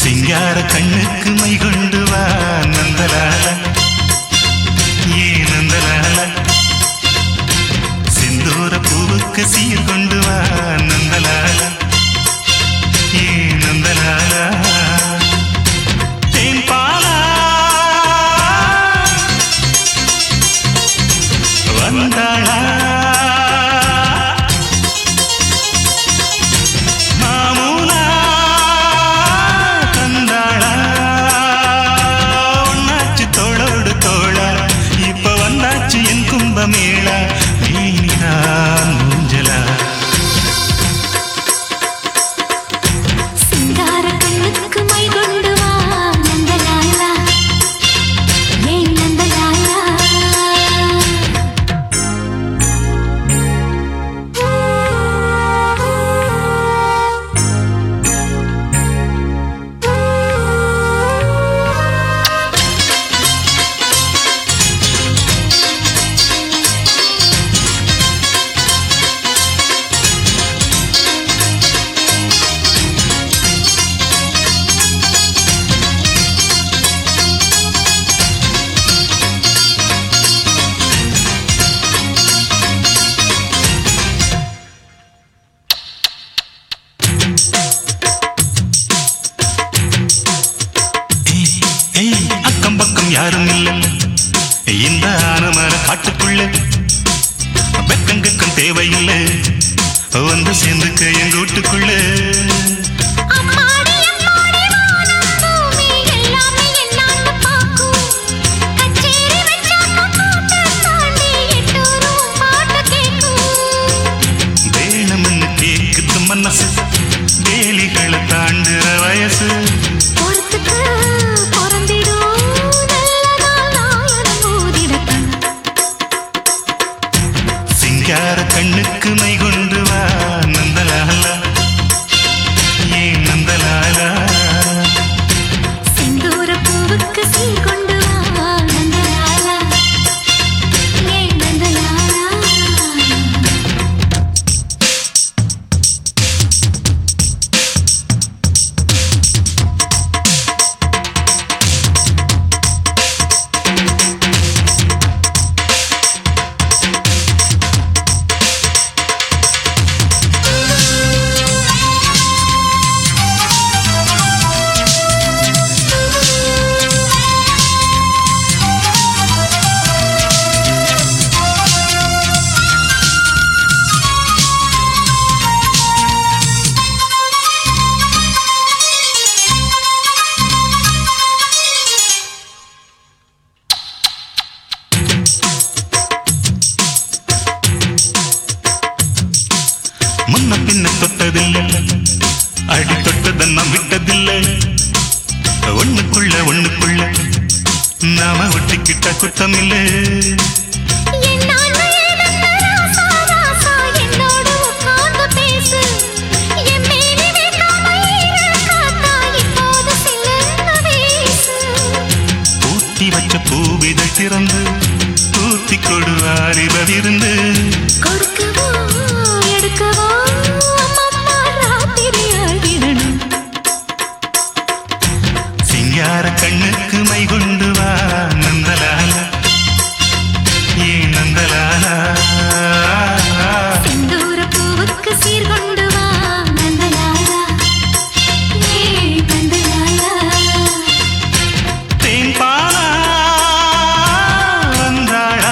சிங்கார கண்ணுக்கு மை கொண்டு வா நந்தலால ஏ நந்தலால சிந்தூர பூவுக்கு சீர் கொண்டு வா நந்தலால ஏ நந்தலால தேன் பாலா வந்தாளா மாமூலா தந்தாளா ஒன்னாச்சு தோளோடு தோளா இப்ப வந்தாச்சு என் கும்பமேளா நீதான் மூஞ்சலா சிங்கார கண்ணுக்கு மை கொண்டு வா நந்தலாலா ஏன் நந்தலாலா ஏய், ஏய், அக்கம் பக்கம் யாரும் இல்ல இந்த ஆனமர காட்டுக்குள்ள வெக்கங்கக்கம் தேவையில்லை வந்து சேர்ந்துக்க எங்க வீட்டுக்குள்ள அம்மாடி அம்மாடி வானம் பூமி எல்லாமே என்னான்னு பாக்கும் கச்சேரி வச்சாக்க கூட்ட தாண்டி எட்டூரும் பாட்டு கேக்கும் வேணும்னு கேக்குது மனசு வேலிகளை தாண்டுற வயசு பொறுத்துக்கு பொறந்திடும் நல்ல நாள் நாயனம் ஊதிடத்தான் சிங்கார கண்ணுக்கு மை கொண்டு வா நந்தலாலா ஏ நந்தலாலா செந்தூர பூவுக்கு சீர் கொண்டு வா நந்தலாலா ஏன் நந்தலாலா முன்ன பின்ன தொட்டதில்லை அடி தொட்டதெல்லாம் விட்டதில்லை ஒண்ணுக்குள்ள ஒண்ணுக்குள்ள நாம ஒட்டிக்கிட்ட குத்தமில்லை என்னான்னு ஏதென்ன ராசா ராசா என்னோடு உட்கார்ந்து பேசு என் மேனி வேகாம ஈர காத்தா இப்போது சிலர்ந்து வீசு பூத்தி வச்ச பூவிதை திறந்து பூத்தி கொடு அறிவதிருந்து கொடுக்கவோ எடுக்கவோ அம்மம்மா ராத்திரி ஆகிடணும் சிங்கார கண்ணுக்கு மை கொண்டு வா நந்தலால ஏ நந்தலாலா செந்தூர பூவுக்கு சீர் கொண்டு வா நந்தலாலா ஏ நந்தலாலா தேன் பாலா வந்தாளா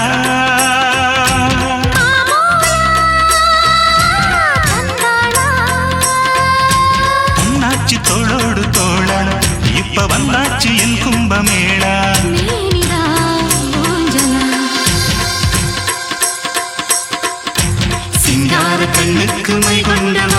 பொன்னாச்சி தோளோடு தோளா இப்ப வந்தாச்சு என் கும்பமேளா சிங்கார கண்ணுக்கு மை கொண்டு